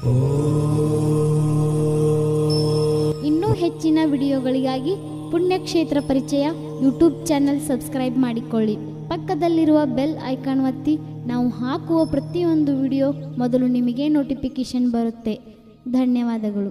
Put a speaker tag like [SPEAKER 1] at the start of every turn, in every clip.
[SPEAKER 1] ಇನ್ನೂ ಹೆಚ್ಚಿನ ವಿಡಿಯೋಗಳಿಗಾಗಿ ಪುಣ್ಯಕ್ಷೇತ್ರ ಪರಿಚಯ ಯೂಟ್ಯೂಬ್ ಚಾನೆಲ್ ಸಬ್ಸ್ಕ್ರೈಬ್ ಮಾಡಿಕೊಳ್ಳಿ ಪಕ್ಕದಲ್ಲಿರುವ ಬೆಲ್ ಐಕಾನ್ ಒತ್ತಿ ನಾವು ಹಾಕುವ ಪ್ರತಿಯೊಂದು ವಿಡಿಯೋ ಮೊದಲು ನಿಮಗೆ ನೋಟಿಫಿಕೇಶನ್ ಬರುತ್ತೆ ಧನ್ಯವಾದಗಳು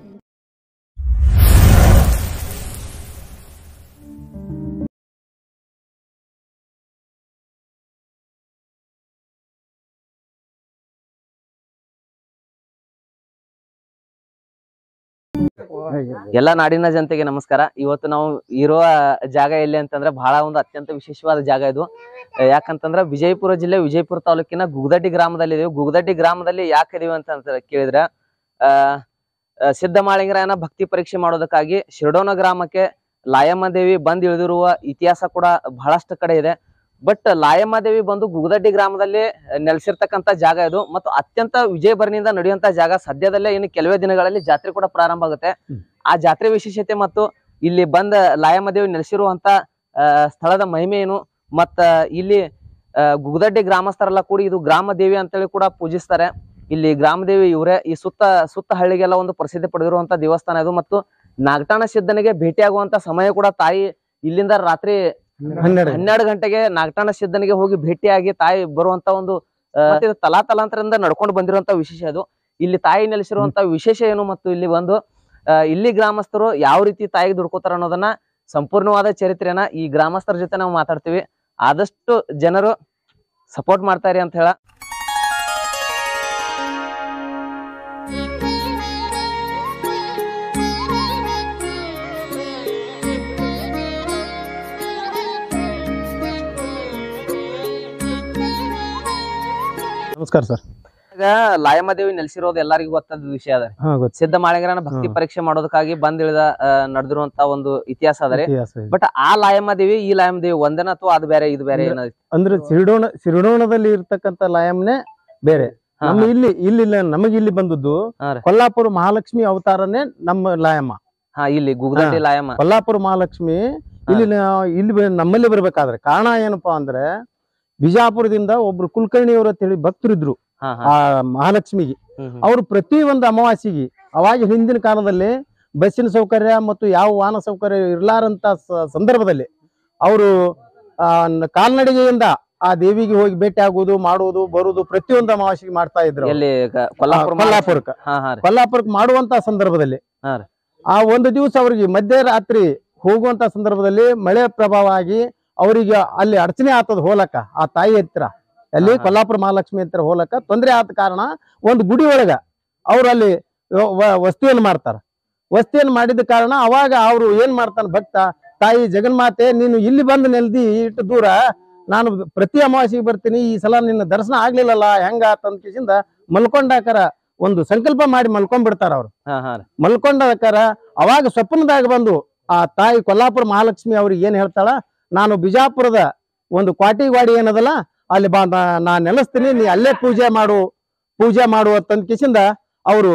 [SPEAKER 2] ಎಲ್ಲ ನಾಡಿನ ಜನತೆಗೆ ನಮಸ್ಕಾರ ಇವತ್ತು ನಾವು ಇರುವ ಜಾಗ ಎಲ್ಲಿ ಅಂತಂದ್ರೆ ಬಹಳ ಒಂದು ಅತ್ಯಂತ ವಿಶೇಷವಾದ ಜಾಗ ಇದು ಆ, ಯಾಕಂತಂದ್ರೆ ವಿಜಯಪುರ ಜಿಲ್ಲೆ ವಿಜಯಪುರ ತಾಲೂಕಿನ ಗುಗದಡ್ಡಿ ಗ್ರಾಮದಲ್ಲಿ ಇದೀವಿ ಗುಗದಡ್ಡಿ ಗ್ರಾಮದಲ್ಲಿ ಯಾಕೆ ಇದೀವಿ ಅಂತ ಅಂತ ಕೇಳಿದ್ರೆ ಆ ಆ, ಸಿದ್ದಮಾಳಿಂಗರಾಯನ ಭಕ್ತಿ ಪರೀಕ್ಷೆ ಮಾಡೋದಕ್ಕಾಗಿ ಶಿರಡೋನ ಗ್ರಾಮಕ್ಕೆ ಲಾಯಮ್ಮ ದೇವಿ ಬಂದ್ ಇಳಿದಿರುವ ಇತಿಹಾಸ ಕೂಡ ಬಹಳಷ್ಟು ಕಡೆ ಇದೆ ಬಟ್ ಲಾಯಮ್ಮ ದೇವಿ ಬಂದು ಗುಗದಡ್ಡಿ ಗ್ರಾಮದಲ್ಲಿ ನೆಲೆಸಿರ್ತಕ್ಕಂತ ಜಾಗ ಇದು ಮತ್ತು ಅತ್ಯಂತ ವಿಜಯಭರಣಿಯಿಂದ ನಡೆಯುವಂತ ಜಾಗ ಸದ್ಯದಲ್ಲೇ ಇನ್ನು ಕೆಲವೇ ದಿನಗಳಲ್ಲಿ ಜಾತ್ರೆ ಕೂಡ ಪ್ರಾರಂಭ ಆಗುತ್ತೆ ಆ ಜಾತ್ರೆ ವಿಶೇಷತೆ ಮತ್ತು ಇಲ್ಲಿ ಬಂದ ಲಾಯಮ್ಮ ದೇವಿ ನೆಲೆಸಿರುವಂತ ಆ, ಸ್ಥಳದ ಮಹಿಮೆ ಏನು ಮತ್ತ ಇಲ್ಲಿ ಆ, ಗುಗದಡ್ಡಿ ಗ್ರಾಮಸ್ಥರೆಲ್ಲ ಕೂಡಿ ಇದು ಗ್ರಾಮ ದೇವಿ ಅಂತೇಳಿ ಕೂಡ ಪೂಜಿಸ್ತಾರೆ ಇಲ್ಲಿ ಗ್ರಾಮ ದೇವಿ ಇವರೇ ಈ ಸುತ್ತ ಸುತ್ತ ಹಳ್ಳಿಗೆಲ್ಲ ಒಂದು ಪ್ರಸಿದ್ಧಿ ಪಡೆದಿರುವಂತ ದೇವಸ್ಥಾನ ಇದು ಮತ್ತು ನಾಗಟಾಣ ಸಿದ್ಧನಿಗೆ ಭೇಟಿಯಾಗುವಂತ ಸಮಯ ಕೂಡ ತಾಯಿ ಇಲ್ಲಿಂದ ರಾತ್ರಿ
[SPEAKER 3] ಹನ್ನೆರಡು
[SPEAKER 2] ಹನ್ನೆರಡು ಗಂಟೆಗೆ ನಾಗಟಾಣ ಸಿದ್ಧನಿಗೆ ಹೋಗಿ ಭೇಟಿಯಾಗಿ ತಾಯಿ ಬರುವಂತ ಒಂದು ಆ, ಮತ್ತೆ ಇದು ತಲಾತಲಾಂತರದಿಂದ ನಡ್ಕೊಂಡು ಬಂದಿರುವಂತ ವಿಶೇಷ ಅದು ಇಲ್ಲಿ ತಾಯಿ ನೆಲೆಸಿರುವಂತ ವಿಶೇಷ ಏನು ಮತ್ತು ಇಲ್ಲಿ ಬಂದು ಆ, ಇಲ್ಲಿ ಗ್ರಾಮಸ್ಥರು ಯಾವ ರೀತಿ ತಾಯಿಗೆ ದುಡ್ಕೋತಾರ ಅನ್ನೋದನ್ನ ಸಂಪೂರ್ಣವಾದ ಚರಿತ್ರೆನ ಈ ಗ್ರಾಮಸ್ಥರ ಜೊತೆ ನಾವು ಮಾತಾಡ್ತೀವಿ ಆದಷ್ಟು ಜನರು ಸಪೋರ್ಟ್ ಮಾಡ್ತಾರೆ ಅಂತ ಹೇಳ
[SPEAKER 3] ನಮಸ್ಕಾರ ಸರ್
[SPEAKER 2] ಈಗ ಲಾಯಮದೇವಿ ನೆಲೆಸಿರೋದು ಎಲ್ಲರಿಗೂ ಗೊತ್ತಾದ ವಿಷಯ ಅದ
[SPEAKER 3] ಹಾ ಗೊತ್ತು
[SPEAKER 2] ಸಿದ್ಧ ಮಾಳಿಗರನ ಭಕ್ತಿ
[SPEAKER 3] ಹ್ಮ್.
[SPEAKER 2] ಪರೀಕ್ಷೆ ಮಾಡೋದಕ್ಕಾಗಿ ಬಂದಿಳಿದ ನಡೆದಿರುವಂತ ಒಂದು ಇತಿಹಾಸ ಅದ ರೀ
[SPEAKER 3] ಇತಿಹಾಸ ಇದೆ.
[SPEAKER 2] ಬಟ್ ಆ ಲಾಯಮ್ಮ ದೇವಿ ಈ ಲಾಯಮ್ಮ ದೇವಿ ಒಂದೇನ ಅಥವಾ ಅದು ಬೇರೆ ಇದು ಬೇರೆ
[SPEAKER 3] ಅಂದ್ರೆ-
[SPEAKER 2] ಏನದ
[SPEAKER 3] ಅಂದ್ರೆ ಸಿರಿಡೋಣ ಸಿರಿಡೋಣದಲ್ಲಿ ಇರ್ತಕ್ಕಂತ ಲಾಯಮ್ನೆ ಬೇರೆ
[SPEAKER 2] ಹಾ,
[SPEAKER 3] ನಮ್ಮ ಇಲ್ಲಿ ಇಲ್ಲಿ ಇಲ್ಲ ನಮಗೆ ಇಲ್ಲಿ ಬಂದದ್ದು
[SPEAKER 2] ಹಾ ರೀ.
[SPEAKER 3] ಕೊಲ್ಲಾಪುರ ಮಹಾಲಕ್ಷ್ಮಿ ಅವತಾರನೇ ನಮ್ಮ ಲಾಯಮ್ಮ
[SPEAKER 2] ಹಾ ಇಲ್ಲಿ ಗುಗದಟ್ಟಿ ಲಾಯಮ್ಮ
[SPEAKER 3] ಕೊಲ್ಲಾಪುರ ಮಹಾಲಕ್ಷ್ಮಿ ಇಲ್ಲಿ ನಾ- ಇಲ್ಲಿ ಬ- ನಮ್ಮಲ್ಲಿ ಬರ್ಬೇಕಾದ್ರೆ ಕಾರಣ ಏನಪ್ಪಾ ಅಂದ್ರೆ ಬಿಜಾಪುರದಿಂದ ಒಬ್ರು ಕುಲಕರ್ಣಿಯವರು ಅಂತ ಹೇಳಿ ಭಕ್ತರಿದ್ರು
[SPEAKER 2] ಹಾ ಹಾ
[SPEAKER 3] ಆ ಮಹಾಲಕ್ಷ್ಮಿಗೆ
[SPEAKER 2] ಹ್ಮ್, ಹ್ಮ್.
[SPEAKER 3] ಅವರು ಪ್ರತಿ ಒಂದು ಅಮಾವಾಸ್ಯೆಗೆ ಅವಾಗ ಹಿಂದಿನ ಕಾಲದಲ್ಲಿ ಬಸ್ಸಿನ ಸೌಕರ್ಯ ಮತ್ತು ಯಾವ ವಾಹನ ಸೌಕರ್ಯ ಇರ್ಲಾರಂತ ಸ- ಸಂದರ್ಭದಲ್ಲಿ ಅವರು ಆ ನ- ಕಾಲ್ನಡಿಗೆಯಿಂದ ಆ ದೇವಿಗೆ ಹೋಗಿ ಭೇಟಿ ಆಗುವುದು ಮಾಡುವುದು ಬರುವುದು ಪ್ರತಿಯೊಂದು ಅಮಾವಾಸ್ಯೆಗೆ ಮಾಡ್ತಾ ಇದ್ರು ಅವ್ರು.
[SPEAKER 2] ಎಲ್ಲಿ ಕ- ಕೊಲ್ಲಾಪುರ
[SPEAKER 3] ಆ, ಕೊಲ್ಲಾಪುರಕ್ಕೆ
[SPEAKER 2] ಹಾ ಹಾ ರೀ
[SPEAKER 3] ಕೊಲ್ಲಾಪುರಕ್ಕೆ ಮಾಡುವಂತ ಸಂದರ್ಭದಲ್ಲಿ
[SPEAKER 2] ಹಾ ರೀ.
[SPEAKER 3] ಆ ಒಂದು ದಿವಸ ಅವರಿಗೆ ಮಧ್ಯರಾತ್ರಿ ಹೋಗುವಂತ ಸಂದರ್ಭದಲ್ಲಿ ಮಳೆ ಪ್ರಭಾವ ಆಗಿ ಅವರಿಗೆ ಅಲ್ಲಿ ಅಡಚಣೆ ಆತದ ಹೋಲಕ ಆ ತಾಯಿ ಹತ್ರ ಅಲ್ಲಿ
[SPEAKER 2] ಹಾ, ಹಾ.
[SPEAKER 3] ಕೊಲ್ಲಾಪುರ ಮಹಾಲಕ್ಷ್ಮಿ ಹತ್ರ ಹೋಲಕ ತೊಂದರೆ ಆದ ಕಾರಣ ಒಂದು ಗುಡಿ ಒಳಗ ಅವ್ರು ಅಲ್ಲಿ ವ- ವ- ವಸ್ತಿಯನ್ನು ಮಾಡ್ತಾರ ವಸ್ತಿಯನ್ನು ಮಾಡಿದ ಕಾರಣ ಅವಾಗ ಅವರು ಏನ್ ಮಾಡ್ತಾನ ಭಕ್ತ ತಾಯಿ ಜಗನ್ಮಾತೆ ನೀನು ಇಲ್ಲಿ ಬಂದು ನೆಲ್ದಿ ಇಟ್ಟು ದೂರ ನಾನು ಪ್ರತಿ ಅಮಾವಾಸ್ಯೆಗೆ ಬರ್ತೀನಿ ಈ ಸಲ ನಿನ್ನ ದರ್ಶನ ಆಗ್ಲಿಲ್ಲಲ್ಲ ಹೆಂಗ ಕಿಸಿಂದ ಮಲ್ಕೊಂಡಾಕರ ಒಂದು ಸಂಕಲ್ಪ ಮಾಡಿ ಮಲ್ಕೊಂಡ್ಬಿಡ್ತಾರ ಅವ್ರು
[SPEAKER 2] ಹಾ ಹಾ ರೀ
[SPEAKER 3] ಮಲ್ಕೊಂಡಾಕರ ಅವಾಗ ಸ್ವಪ್ನದಾಗ ಬಂದು ಆ ತಾಯಿ ಕೊಲ್ಲಾಪುರ ಮಹಾಲಕ್ಷ್ಮಿ ಅವ್ರಿಗೆ ಏನ್ ಹೇಳ್ತಾಳ ನಾನು ಬಿಜಾಪುರದ ಒಂದು ಕ್ವಾಟಿವಾಡಿ ಏನದಲ್ಲ ಅಲ್ಲಿ ಬಾ ನಾ- ನಾ ನೆಲೆಸ್ತೀನಿ ನೀ ಅಲ್ಲೇ ಪೂಜೆ ಮಾಡು ಪೂಜೆ ಮಾಡು ಅಂತಂದ್ ಕಿಸಿಂದ ಅವರು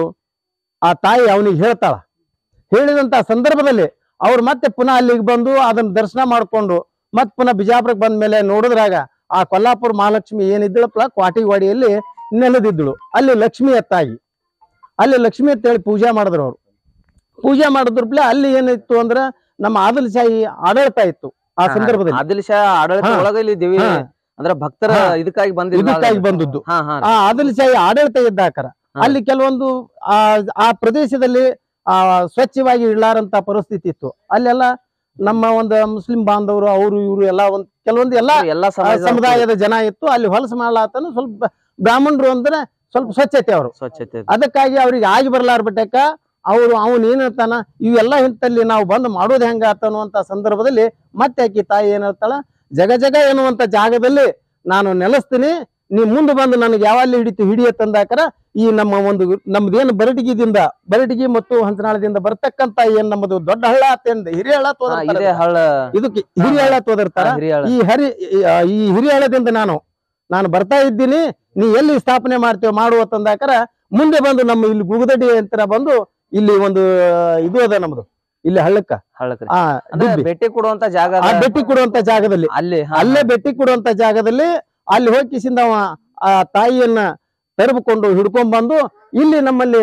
[SPEAKER 3] ಆ ತಾಯಿ ಅವನಿಗೆ ಹೇಳ್ತಾಳ ಹೇಳಿದಂತ ಸಂದರ್ಭದಲ್ಲಿ ಅವ್ರು ಮತ್ತೆ ಪುನಃ ಅಲ್ಲಿಗೆ ಬಂದು ಅದನ್ನ ದರ್ಶನ ಮಾಡ್ಕೊಂಡು ಮತ್ ಪುನಃ ಬಿಜಾಪುರಕ್ಕೆ ಬಂದ ಮೇಲೆ ನೋಡಿದ್ರಾಗ ಆ ಕೊಲ್ಲಾಪುರ ಮಹಾಲಕ್ಷ್ಮಿ ಏನಿದ್ದಳಪ್ಪ ಕ್ವಾಟಿವಾಡಿಯಲ್ಲಿ ನೆಲೆದಿದ್ದಳು ಅಲ್ಲಿ ಲಕ್ಷ್ಮಿ ಎತ್ತಾಗಿ ಅಲ್ಲಿ ಲಕ್ಷ್ಮಿ ಅಂತ ಹೇಳಿ ಪೂಜೆ ಮಾಡಿದ್ರು ಅವ್ರು ಪೂಜೆ ಮಾಡಿದ್ರಪ್ಲೆ ಅಲ್ಲಿ ಏನಿತ್ತು ಅಂದ್ರ ನಮ್ಮ ಆದಿಲ್ ಶಾಹಿ ಆಡಳಿತ ಇತ್ತು ಆ ಸಂದರ್ಭದಲ್ಲಿ
[SPEAKER 2] ಆದಿಲ್ ಶಾ ಆಡಳಿತ
[SPEAKER 3] ಹಾ.
[SPEAKER 2] ಒಳಗ ಇಲ್ಲಿ ದೇವಿ
[SPEAKER 3] ಹಾ.
[SPEAKER 2] ಅಂದ್ರೆ ಭಕ್ತರ
[SPEAKER 3] ಹಾ.
[SPEAKER 2] ಇದಕ್ಕಾಗಿ ಬಂದಿಲ್ಲ
[SPEAKER 3] ಇದಕ್ಕಾಗಿ ಬಂದದ್ದು
[SPEAKER 2] ಹಾ ಹಾ
[SPEAKER 3] ಆ ಆದಿಲ್ ಶಾಹಿ ಆಡಳಿತ ಇದ್ದಾಕರ
[SPEAKER 2] ಹಾ.
[SPEAKER 3] ಅಲ್ಲಿ ಕೆಲವೊಂದು ಆ ಆ ಪ್ರದೇಶದಲ್ಲಿ ಆ ಸ್ವಚ್ಛವಾಗಿ ಇಡ್ಲಾರಂತ ಪರಿಸ್ಥಿತಿ ಇತ್ತು ಅಲ್ಲೆಲ್ಲ ನಮ್ಮ ಒಂದು ಮುಸ್ಲಿಂ ಬಾಂಧವರು ಅವರು ಇವರು ಎಲ್ಲ ಒಂದ್ ಕೆಲವೊಂದು ಎಲ್ಲ
[SPEAKER 2] ಎಲ್ಲಾ
[SPEAKER 3] ಆ,
[SPEAKER 2] ಸಮಾಜ
[SPEAKER 3] ಸಮುದಾಯದ ಜನ ಇತ್ತು ಅಲ್ಲಿ ಹೊಲಸು ಮಾಡ್ಲಾತನ ಸ್ವಲ್ಪ ಬ್ರಾಹ್ಮಣರು ಅಂದ್ರೆ ಸ್ವಲ್ಪ ಸ್ವಚ್ಛತೆ ಅವರು
[SPEAKER 2] ಸ್ವಚ್ಛತೆ
[SPEAKER 3] ಅದಕ್ಕಾಗಿ ಅವ್ರಿಗೆ ಆಗಿ ಬರ್ಲಾರ್ಬಿಟ್ಟಕ್ಕ ಅವರು ಅವನ್ ಏನ್ ಹೇಳ್ತಾನ ಇವೆಲ್ಲ ಇಂತಲ್ಲಿ ನಾವು ಬಂದು ಮಾಡೋದು ಹೆಂಗ ಅನ್ನುವಂತ ಸಂದರ್ಭದಲ್ಲಿ ಮತ್ತೆ ಆಕಿ ತಾಯಿ ಏನ್ ಹೇಳ್ತಾಳ ಜಗ ಜಗ ಎನ್ನುವಂತ ಜಾಗದಲ್ಲಿ ನಾನು ನೆಲೆಸ್ತೀನಿ ನೀ ಮುಂದೆ ಬಂದು ನನಗೆ ಯಾವಲ್ಲಿ ಹಿಡಿತು ಹಿಡಿಯ ತಂದಾಕರ ಈ ನಮ್ಮ ಒಂದು ನಮ್ದೇನು ಬರಟಿಗಿದಿಂದ ಬರಟಿಗಿ ಮತ್ತು ಹಂಸನಾಳದಿಂದ ಬರ್ತಕ್ಕಂತ ಏನ್ ನಮ್ಮದು ದೊಡ್ಡ ಹಳ್ಳ ಅಂತ ಹಿರಿಯ ಹಳ್ಳ
[SPEAKER 2] ಹಾ,
[SPEAKER 3] ತೋದರ್ತಾರ
[SPEAKER 2] ಇದೇ ಹಳ್ಳ
[SPEAKER 3] ಇದಕ್ಕೆ ಹಿರಿಯ ಹಳ್ಳ ತೋದರ್ತಾರ
[SPEAKER 2] ಹಿರಿಯ ಹಳ್ಳ.
[SPEAKER 3] ಈ ಹರಿ ಈ ಹಿರಿಯಳದಿಂದ ನಾನು ನಾನು ಬರ್ತಾ ಇದ್ದೀನಿ ನೀ ಎಲ್ಲಿ ಸ್ಥಾಪನೆ ಮಾಡ್ತೇವೆ ಮಾಡುವ ತಂದಾಕರ ಮುಂದೆ ಬಂದು ನಮ್ಮ ಇಲ್ಲಿ ಗುಗದಡಿ ಹತ್ರ ಬಂದು ಇಲ್ಲಿ ಒಂದು ಇದು ಅದ ನಮ್ದು ಇಲ್ಲಿ ಹಳ್ಳಕ್ಕ
[SPEAKER 2] ಹಳ್ಳಕ್ರಿ
[SPEAKER 3] ಆ
[SPEAKER 2] ಅಂದ್ರೆ
[SPEAKER 3] ದುಬ್ಬಿ.
[SPEAKER 2] ಭೇಟಿ ಕೊಡುವಂತ ಜಾಗ
[SPEAKER 3] ಆ
[SPEAKER 2] ಅದ.
[SPEAKER 3] ಬೆಟ್ಟಿ ಕೊಡುವಂತ ಜಾಗದಲ್ಲಿ
[SPEAKER 2] ಅಲ್ಲಿ ಹಾ,
[SPEAKER 3] ಅಲ್ಲೇ
[SPEAKER 2] ಹಾ.
[SPEAKER 3] ಬೆಟ್ಟಿ ಕೊಡುವಂತ ಜಾಗದಲ್ಲಿ ಅಲ್ಲಿ ಹೋಗಿ ಕಿಸಿಂದ ಅವ ಆ ತಾಯಿಯನ್ನ ತೆರಬ್ಕೊಂಡು ಹಿಡ್ಕೊಂಡ್ ಬಂದು ಇಲ್ಲಿ ನಮ್ಮಲ್ಲಿ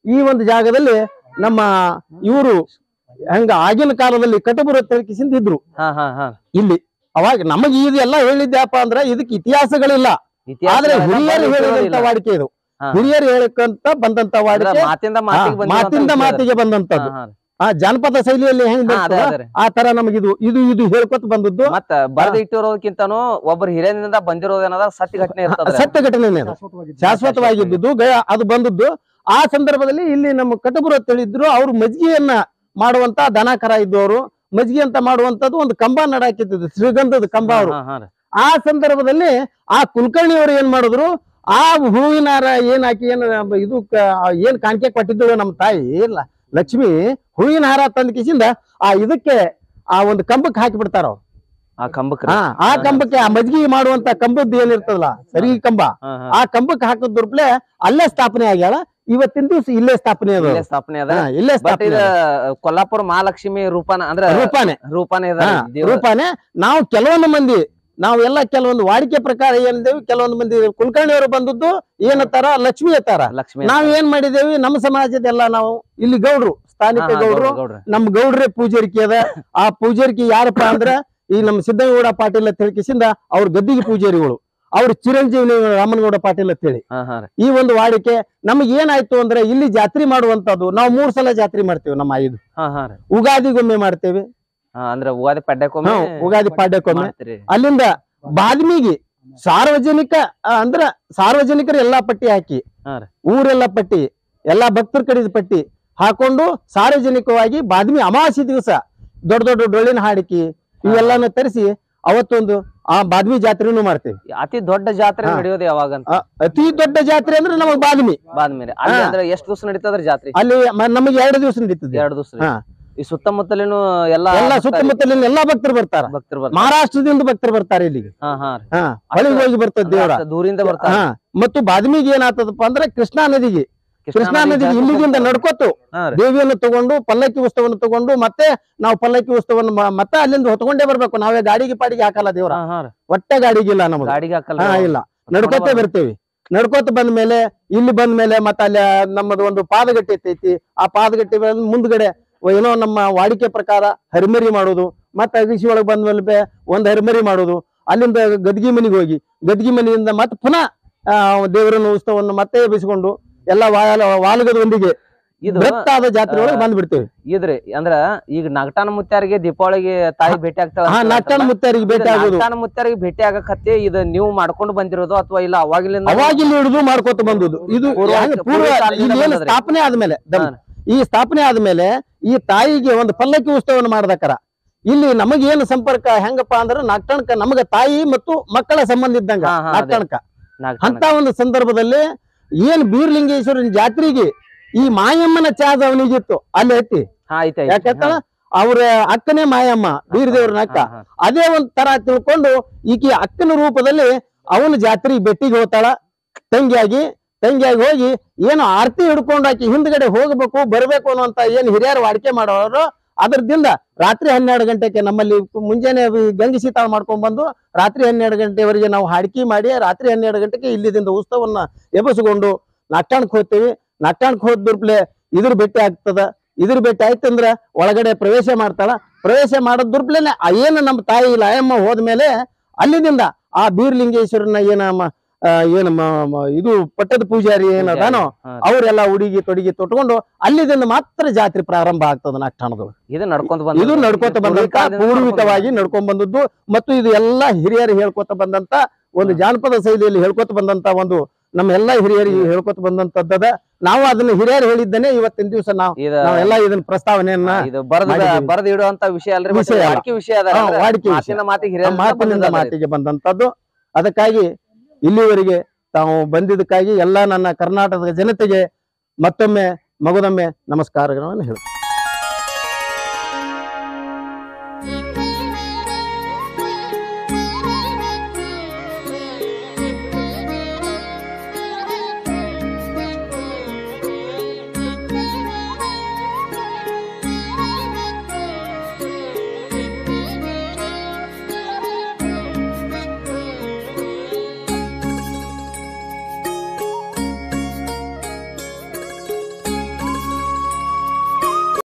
[SPEAKER 3] ಈ ಒಂದು ಜಾಗದಲ್ಲಿ ನಮ್ಮ ಇವರು ಹಂಗ ಆಗಿನ ಕಾಲದಲ್ಲಿ ಕಟಬುರ ತಲುಕಿಸಿಂದ ಇದ್ರು
[SPEAKER 2] ಹಾ ಹಾ ಹಾ
[SPEAKER 3] ಇಲ್ಲಿ ಅವಾಗ ನಮಗೆ ಇದೆಲ್ಲ ಹೇಳಿದ್ಯಪ್ಪ ಅಂದ್ರೆ ಇದಕ್ಕೆ ಇತಿಹಾಸಗಳಿಲ್ಲ ಆದ್ರೆ ಹಿರಿಯರು ಹೇಳಿದಂತ ವಾಡಿಕೆ ಇದು
[SPEAKER 2] ಹಾ.
[SPEAKER 3] ಹಿರಿಯರು ಹೇಳಕ್ಕಂತ ಬಂದಂತ ವಾಡಿಕೆ
[SPEAKER 2] ಮಾತಿಂದ
[SPEAKER 3] ಹಾ,
[SPEAKER 2] ಮಾತಿಗೆ ಬಂದಿರುವಂತ
[SPEAKER 3] ಮಾತಿಂದ
[SPEAKER 2] ವಿಷಯ ಅದು.
[SPEAKER 3] ಮಾತಿಗೆ ಬಂದಂತದ್ದು
[SPEAKER 2] ಹಾ, ಹಾ.
[SPEAKER 3] ಆ ಜಾನಪದ ಶೈಲಿಯಲ್ಲಿ ಹೆಂಗ್
[SPEAKER 2] ಹಾ, ಅದೇ
[SPEAKER 3] ಬರ್ತದ
[SPEAKER 2] ಅದೇ ರೀ.
[SPEAKER 3] ಆ ತರ ನಮಗಿದು ಇದು ಇದು ಹೇಳ್ಕೊತ ಬಂದದ್ದು
[SPEAKER 2] ಮತ್ತ ಬರ್ದ ಇಟ್ಟಿರೋದಕ್ಕಿಂತನೂ ಒಬ್ಬರು ಹಿರಿಯರಿಂದ ಬಂದಿರೋದೇನದ ಸತ್ಯ ಘಟನೆ ಇರ್ತದ
[SPEAKER 3] ಸತ್ಯ ಘಟನೆನೇ ಅದು ಶಾಶ್ವತವಾಗಿದ್ದು ಗ- ಅದು ಬಂದದ್ದು ಆ ಸಂದರ್ಭದಲ್ಲಿ ಇಲ್ಲಿ ನಮ್ಮ ಕಟಬುರ ತಿಳಿದ್ರು ಅವ್ರು ಮಜ್ಜಿಗೆಯನ್ನ ಮಾಡುವಂತ ದನ ಕರ ಇದ್ದವರು ಮಜ್ಜಿಗೆ ಅಂತ ಮಾಡುವಂತದ್ದು ಒಂದು ಕಂಬ ನಡಾಕಿದ್ದು ಶ್ರೀಗಂಧದ ಕಂಬ ಅವರು ಆ ಸಂದರ್ಭದಲ್ಲಿ ಆ ಕುಲಕರ್ಣಿ ಅವರು ಏನ್ ಮಾಡಿದ್ರು ಆ ಹೂವಿನ ಹಾರ ಏನ್ ಹಾಕಿ ಏನ್ ಇದು ಕ- ಏನ್ ಕಾಣಿಕೆ ಕೊಟ್ಟಿದ್ದಳು ನಮ್ಮ ತಾಯಿ ಇಲ್ಲ ಲಕ್ಷ್ಮಿ ಹೂವಿನ ಹಾರ ತಂದ ಕಿಸಿಂದ ಆ ಇದಕ್ಕೆ ಆ ಒಂದು ಕಂಬಕ್ಕೆ ಹಾಕಿ ಬಿಡ್ತಾರ ಅವ್ರು
[SPEAKER 2] ಆ ಕಂಬಕ್
[SPEAKER 3] ಹಾ ಆ ಕಂಬಕ್ಕೆ ಆ ಮಜ್ಜಿಗೆ ಮಾಡುವಂತ ಕಂಬದ್ದು ಏನಿರ್ತದಲ್ಲ ಸರಿ ಕಂಬ ಆ ಕಂಬಕ್ಕೆ ಹಾಕಿದ ದುರ್ಪ್ಲೆ ಅಲ್ಲೇ ಸ್ಥಾಪನೆ ಆಗ್ಯಾಳ ಇವತ್ತಿನ ದಿವಸ ಇಲ್ಲೇ ಸ್ಥಾಪನೆ ಅದ
[SPEAKER 2] ಸ್ಥಾಪನೆ ಅದ
[SPEAKER 3] ಹಾ, ಇಲ್ಲೇ
[SPEAKER 2] ಬಟ್
[SPEAKER 3] ಸ್ಥಾಪನೆ
[SPEAKER 2] ಇದ
[SPEAKER 3] ಅದ.
[SPEAKER 2] ಕೊಲ್ಲಾಪುರ ಮಹಾಲಕ್ಷ್ಮಿ ರೂಪಾನ ಅಂದ್ರ
[SPEAKER 3] ರೂಪಾನೆ
[SPEAKER 2] ರೂಪಾನೇ ಇದ
[SPEAKER 3] ಹಾ, ರೂಪಾನೆ ನಾವು ಕೆಲವೊಂದು ಮಂದಿ ನಾವೆಲ್ಲ ಕೆಲವೊಂದು ವಾಡಿಕೆ ಪ್ರಕಾರ ಏನಿದ್ದೇವೆ ಕೆಲವೊಂದು ಮಂದಿ ಕುಲಕರ್ಣಿಯವರು ಬಂದದ್ದು ಏನತ್ತಾರ ಲಕ್ಷ್ಮಿ ಅತ್ತಾರ
[SPEAKER 2] ಲಕ್ಷ್ಮಿ
[SPEAKER 3] ನಾವ್ ಏನ್ ಮಾಡಿದೇವಿ ನಮ್ಮ ಸಮಾಜದೆಲ್ಲ ನಾವು ಇಲ್ಲಿ ಗೌಡ್ರು ಸ್ಥಾನಿಕ ಗೌಡ್ರು
[SPEAKER 2] ಗೌಡ್ರ
[SPEAKER 3] ನಮ್ ಗೌಡ್ರೆ ಪೂಜಾರಿಕೆ ಅದ ಆ ಪೂಜಾರಿಕೆ ಯಾರಪ್ಪ ಅಂದ್ರ ಈ ನಮ್ಮ ಸಿದ್ದಗೌಡ ಪಾಟೀಲ್ ಅಂತ ಹೇಳಿಕಿಸಿಂದ ಅವ್ರ ಗದ್ದಿಗೆ ಪೂಜಾರಿಗಳು ಅವ್ರ ಚಿರಂಜೀವಿ ರಾಮನಗೌಡ ಪಾಟೀಲ್ ಅಂತ ಹೇಳಿ
[SPEAKER 2] ಹಾ ಹಾ ರೀ.
[SPEAKER 3] ಈ ಒಂದು ವಾಡಿಕೆ ನಮಗೆ ಏನಾಯ್ತು ಅಂದ್ರೆ ಇಲ್ಲಿ ಜಾತ್ರೆ ಮಾಡುವಂತದ್ದು ನಾವು ಮೂರ್ ಸಲ ಜಾತ್ರೆ ಮಾಡ್ತೇವೆ ನಮ್ಮ ಐದು
[SPEAKER 2] ಹಾ ಹಾ ರೀ.
[SPEAKER 3] ಉಗಾದಿಗೊಮ್ಮೆ ಮಾಡ್ತೇವೆ
[SPEAKER 2] ಹಾ ಅಂದ್ರ ಉಗಾದಿ ಪಡ್ಯಕ್ಕೊಮ್ಮೆ
[SPEAKER 3] ಹಾ, ಉಗಾದಿ ಪಾಡ್ಯಕ್ಕೊಮ್ಮೆ
[SPEAKER 2] ಮಾಡ್ತೀರಿ.
[SPEAKER 3] ಅಲ್ಲಿಂದ ಬಾದ್ಮಿಗೆ ಸಾರ್ವಜನಿಕ ಆ, ಅಂದ್ರ ಸಾರ್ವಜನಿಕರು ಎಲ್ಲಾ ಪಟ್ಟಿ ಹಾಕಿ
[SPEAKER 2] ಹಾ ರೀ.
[SPEAKER 3] ಊರೆಲ್ಲ ಪಟ್ಟಿ ಎಲ್ಲಾ ಭಕ್ತರ ಕಡಿದ ಪಟ್ಟಿ ಹಾಕೊಂಡು ಸಾರ್ವಜನಿಕವಾಗಿ ಬಾದ್ಮಿ ಅಮಾವಾಸ್ಯೆ ದಿವಸ ದೊಡ್ಡ ದೊಡ್ಡ ಡೊಳ್ಳಿನ ಹಾಡಿಕೆ ಇವೆಲ್ಲಾನು ತರಿಸಿ ಅವತ್ತೊಂದು ಆ ಬಾದ್ಮಿ ಜಾತ್ರೆನೂ ಮಾಡ್ತೇವೆ
[SPEAKER 2] ಅತಿ ದೊಡ್ಡ ಜಾತ್ರೆ
[SPEAKER 3] ಹಾ.
[SPEAKER 2] ನಡೆಯೋದು ಯಾವಾಗಂತ
[SPEAKER 3] ಆ, ಅತಿ ದೊಡ್ಡ ಜಾತ್ರೆ ಅಂದ್ರೆ ನಮಗ್ ಬಾದ್ಮಿ
[SPEAKER 2] ಬಾದ್ಮೇಲೆ ಅಲ್ಲಿ
[SPEAKER 3] ಹಾ.
[SPEAKER 2] ಅಂದ್ರೆ ಎಷ್ಟ್ ದಿವಸ ನಡೀತದ್ರಿ ಜಾತ್ರೆ
[SPEAKER 3] ಅಲ್ಲಿ ಮ- ನಮಗೆ ಎರಡು ದಿವಸ ನಡೀತದೆ
[SPEAKER 2] ಎರಡ್ ದಿವಸ
[SPEAKER 3] ಹಾ.
[SPEAKER 2] ಈ ಸುತ್ತಮುತ್ತಲಿನ ಎಲ್ಲಾ
[SPEAKER 3] ಎಲ್ಲ
[SPEAKER 2] ಭಕ್ತರು-
[SPEAKER 3] ಸುತ್ತಮುತ್ತಲಿನ ಎಲ್ಲಾ ಭಕ್ತರು ಬರ್ತಾರ
[SPEAKER 2] ಭಕ್ತರು ಬರ್ತಾರೆ
[SPEAKER 3] ಮಹಾರಾಷ್ಟ್ರದಿಂದ ಭಕ್ತರು ಬರ್ತಾರೆ ಇಲ್ಲಿಗೆ
[SPEAKER 2] ಹಾ ಹಾ ರೀ.
[SPEAKER 3] ಹಾ ಹೊಳಿಗೆ ಹೋಗಿ ಬರ್ತದ ದೇವರ
[SPEAKER 2] ಅಷ್ಟ ದೂರಿಂದ ಬರ್ತಾರೆ
[SPEAKER 3] ಹಾ ಮತ್ತು ಬಾದ್ಮಿಗೆ ಏನಾಗ್ತದಪ್ಪ ಅಂದ್ರೆ ಕೃಷ್ಣಾ ನದಿಗೆ ಕೃಷ್ಣಾ ನದಿಗೆ ಇಲ್ಲಿಗಿಂದ ನಡ್ಕೋತು
[SPEAKER 2] ಹಾ ರೀ.
[SPEAKER 3] ದೇವಿಯನ್ನು ತಗೊಂಡು ಪಲ್ಲಕ್ಕಿ ಉತ್ಸವವನ್ನು ತಗೊಂಡು ಮತ್ತೆ ನಾವು ಪಲ್ಲಕ್ಕಿ ಉತ್ಸವವನ್ನು ಮ- ಮತ್ತೆ ಅಲ್ಲಿಂದ ಹೊತ್ಕೊಂಡೇ ಬರ್ಬೇಕು ನಾವೇ ಗಾಡಿಗೆ ಪಾಡಿಗೆ ಹಾಕಲ್ಲ ದೇವ್ರ
[SPEAKER 2] ಹಾ ಹಾ ರೀ.
[SPEAKER 3] ಒಟ್ಟೆ ಗಾಡಿಗಿಲ್ಲ ನಮಗೆ
[SPEAKER 2] ಗಾಡಿಗೆ ಹಾಕಲ್ಲ
[SPEAKER 3] ಹಾ ಇಲ್ಲ ನಡ್ಕೋತ ಬರ್ತೇವಿ ನಡ್ಕೋತ ಬಂದ ಮೇಲೆ ಇಲ್ಲಿ ಬಂದ ಮೇಲೆ ಮತ್ತೆ ಅಲ್ಲಿ ನಮ್ಮದು ಒಂದು ಪಾದಗಟ್ಟೆ ಐತಿ ಆ ಪಾದಗಟ್ಟೆ ಬಂದ್ ಮುಂದ್ಗಡೆ ಏನೋ ನಮ್ಮ ವಾಡಿಕೆ ಪ್ರಕಾರ ಹರಿಮರಿ ಮಾಡೋದು ಮತ್ತೆ ಅಗಿಸಿ ಒಳಗೆ ಬಂದ ಮೇಲೆ ಬೆ- ಒಂದ್ ಹರಿಮರಿ ಮಾಡೋದು ಅಲ್ಲಿಂದ ಗದ್ಗಿ ಮನೆಗೆ ಹೋಗಿ ಗದ್ಗಿ ಮನೆಯಿಂದ ಮತ್ತೆ ಪುನಃ ಆ, ದೇವರನ್ನ ಉತ್ಸವವನ್ನು ಮತ್ತೆ ಎಬ್ಬಿಸಿಕೊಂಡು ಎಲ್ಲ ವಾಲ ವಾಲಗದೊಂದಿಗೆ
[SPEAKER 2] ಇದು
[SPEAKER 3] ಬೃಹತ್ತಾದ ಜಾತ್ರೆ ಒಳಗೆ ಬಂದ್ಬಿಡ್ತೇವೆ
[SPEAKER 2] ಇದ್ರಿ ಅಂದ್ರ ಈಗ ನಗಟಾನ ಮುತ್ಯಾರಿಗೆ ದೀಪಾವಳಿಗೆ ತಾಯಿ ಭೇಟಿ ಆಗ್ತಾಳ
[SPEAKER 3] ಹಾ ನಟ್ಟಣ ಮುತ್ತರಿಗೆ ಭೇಟಿ ಆಗೋದು
[SPEAKER 2] ನಗಟಾನ ಮುತ್ಯಾರಿಗೆ ಭೇಟಿ ಆಗಕತ್ತೆ ಇದು ನೀವು ಮಾಡ್ಕೊಂಡು ಬಂದಿರೋದು ಅಥವಾ ಇಲ್ಲ ಅವಾಗಿಲಿಂದ
[SPEAKER 3] ಅವಾಗಿಲ್ಲಿ ಹಿಡಿದು ಮಾಡ್ಕೋತ ಬಂದುದು ಇದು
[SPEAKER 2] ಪೂರ್ವ-
[SPEAKER 3] ಹೆಂಗ್
[SPEAKER 2] ಪೂರ್ವ
[SPEAKER 3] ಪೂರ್ವ
[SPEAKER 2] ಕಾಲದಿಂದ
[SPEAKER 3] ಇಲ್ಲಿ ಏನು
[SPEAKER 2] ಬಂದದ್ರಿ.
[SPEAKER 3] ಸ್ಥಾಪನೆ ಆದ್ಮೇಲೆ ದಮ್.
[SPEAKER 2] ಹಾ.
[SPEAKER 3] ಈ ಸ್ಥಾಪನೆ ಆದ್ಮೇಲೆ ಈ ತಾಯಿಗೆ ಒಂದು ಪಲ್ಲಕ್ಕಿ ಉತ್ಸವವನ್ನು ಮಾಡ್ದಕ್ಕರ ಇಲ್ಲಿ ನಮಗೇನು ಸಂಪರ್ಕ ಹೆಂಗಪ್ಪ ಅಂದ್ರೆ ನಾಟಣಕ ನಮಗ ತಾಯಿ ಮತ್ತು ಮಕ್ಕಳ ಸಂಬಂಧ ಇದ್ದಂಗ
[SPEAKER 2] ಹಾ, ಹಾ, ಅದೇ.
[SPEAKER 3] ನಾಟಣಕ
[SPEAKER 2] ನಾಗಟಾನ.
[SPEAKER 3] ಅಂತ ಒಂದು ಸಂದರ್ಭದಲ್ಲಿ ಏನ್ ಬೀರ್ಲಿಂಗೇಶ್ವರನ ಜಾತ್ರೆಗೆ ಈ ಮಾಯಮ್ಮನ ಚಾದ ಅವನಿಗಿತ್ತು ಅಲ್ಲಿ ಐತಿ
[SPEAKER 2] ಹಾ ಐತೆ ಐತೆ.
[SPEAKER 3] ಯಾಕಂತ ಅವ್ರ ಅಕ್ಕನೇ ಮಾಯಮ್ಮ ಬೀರದೇವ್ರನ ಅಕ್ಕ
[SPEAKER 2] ಹಾ, ಹಾ.
[SPEAKER 3] ಅದೇ ಒಂದ್ ತರ ತಿಳ್ಕೊಂಡು ಈಕಿ ಅಕ್ಕನ ರೂಪದಲ್ಲಿ ಅವನ ಜಾತ್ರೆಗೆ ಬೆಟ್ಟಿಗೆ ಹೋಗ್ತಾಳ ತಂಗಿಯಾಗಿ ತಂಗಿಯಾಗಿ ಹೋಗಿ ಏನು ಆರತಿ ಹಿಡ್ಕೊಂಡು ಆಕಿ ಹಿಂದ್ಗಡೆ ಹೋಗ್ಬೇಕು ಬರ್ಬೇಕು ಅನ್ನುವಂತ ಏನ್ ಹಿರಿಯರು ವಾಡಿಕೆ ಮಾಡೋರು ಅದರದಿಂದ ರಾತ್ರಿ ಹನ್ನೆರಡು ಗಂಟೆಗೆ ನಮ್ಮಲ್ಲಿ ಮುಂಜಾನೆ ವಿ- ಗಂಗೆ ಶೀತಾಳ ಮಾಡ್ಕೊಂಡ್ ಬಂದು ರಾತ್ರಿ ಹನ್ನೆರಡು ಗಂಟೆವರೆಗೆ ನಾವು ಹಾಡಿಕೆ ಮಾಡಿ ರಾತ್ರಿ ಹನ್ನೆರಡು ಗಂಟೆಗೆ ಇಲ್ಲಿದಿಂದ ಉತ್ಸವನ್ನ ಎಬ್ಬಿಸ್ಕೊಂಡು ನಾಟ್ಯಾಣಕ್ ಹೋಗ್ತೀವಿ ನಾಟ್ಯಾಣಕ್ ಹೋದ ದುರ್ಪ್ಲೆ ಇದ್ರ ಭೇಟಿ ಆಗ್ತದ ಇದ್ರ ಭೇಟಿ ಆಯ್ತಂದ್ರ ಒಳಗಡೆ ಪ್ರವೇಶ ಮಾಡ್ತಾಳ ಪ್ರವೇಶ ಮಾಡೋದ್ ದುರ್ಪ್ಲೆನೆ ಆ ಏನು ನಮ್ಮ ತಾಯಿ ಲಾಯಮ್ಮ ಹೋದ್ಮೇಲೆ ಅಲ್ಲಿದಿಂದ ಆ ಬೀರ್ಲಿಂಗೇಶ್ವರನ ಏನ ಮ- ಆ, ಏನು ಮ- ಮ- ಇದು ಪಟ್ಟದ ಪೂಜಾರಿ ಏನದಾನೋ
[SPEAKER 2] ಹಾ.
[SPEAKER 3] ಅವರೆಲ್ಲ ಉಡುಗಿ ತೊಡಿಗೆ ತೊಟ್ಕೊಂಡು ಅಲ್ಲಿದಿಂದ ಮಾತ್ರ ಜಾತ್ರೆ ಪ್ರಾರಂಭ ಆಗ್ತದ ನಾಟ್ಯಾಣದೊಳಗೆ
[SPEAKER 2] ಇದು ನಡ್ಕೊಂತ ಬಂದ
[SPEAKER 3] ಇದು ನಡ್ಕೋತ ಬಂದಂತ ಪೂರ್ವಿಕವಾಗಿ ನಡ್ಕೊಂಡ್ ಬಂದದ್ದು ಮತ್ತು ಇದು ಎಲ್ಲಾ ಹಿರಿಯರು ಹೇಳ್ಕೊತ ಬಂದಂತ ಒಂದು ಜಾನಪದ ಶೈಲಿಯಲ್ಲಿ ಹೇಳ್ಕೊತ ಬಂದಂತ ಒಂದು ನಮ್ಮ ಎಲ್ಲಾ ಹಿರಿಯರಿಗೆ ಹೇಳ್ಕೊತ ಬಂದಂತದ್ದದ ನಾವು ಅದನ್ನ ಹಿರಿಯರು ಹೇಳಿದ್ದೇನೆ ಇವತ್ತಿನ ದಿವಸ ನಾವು
[SPEAKER 2] ಇದ
[SPEAKER 3] ನಾವೆಲ್ಲ ಇದನ್ನ ಪ್ರಸ್ತಾವನೆಯನ್ನ
[SPEAKER 2] ಇದು ಬರದ
[SPEAKER 3] ಮಾಡಿದ್ದೀವಿ.
[SPEAKER 2] ಬರದ ಇಡುವಂತ ವಿಷಯ ಅಲ್ರಿ but
[SPEAKER 3] ವಿಷಯ ಅಲ್ಲ.
[SPEAKER 2] ವಾಡಿಕೆ ವಿಷಯ ಅದ
[SPEAKER 3] ಹಾ,
[SPEAKER 2] ಅಂದ್ರೆ
[SPEAKER 3] ವಾಡಿಕೆ ವಿಷಯ.
[SPEAKER 2] ಮಾತಿನ ಮಾತಿಗೆ
[SPEAKER 3] ಆ
[SPEAKER 2] ಹಿರಿಯರಿಂದ
[SPEAKER 3] ಮಾತಿನಿಂದ
[SPEAKER 2] ಬಂದದ್ದಲ್ಲ ಇದು.
[SPEAKER 3] ಮಾತಿಗೆ ಬಂದಂತದ್ದು ಅದಕ್ಕಾಗಿ ಇಲ್ಲಿವರೆಗೆ ತಾವು ಬಂದಿದ್ದಕ್ಕಾಗಿ ಎಲ್ಲಾ ನನ್ನ ಕರ್ನಾಟಕದ ಜನತೆಗೆ ಮತ್ತೊಮ್ಮೆ ಮಗದೊಮ್ಮೆ ನಮಸ್ಕಾರಗಳನ್ನು ಹೇಳ್ತೀನಿ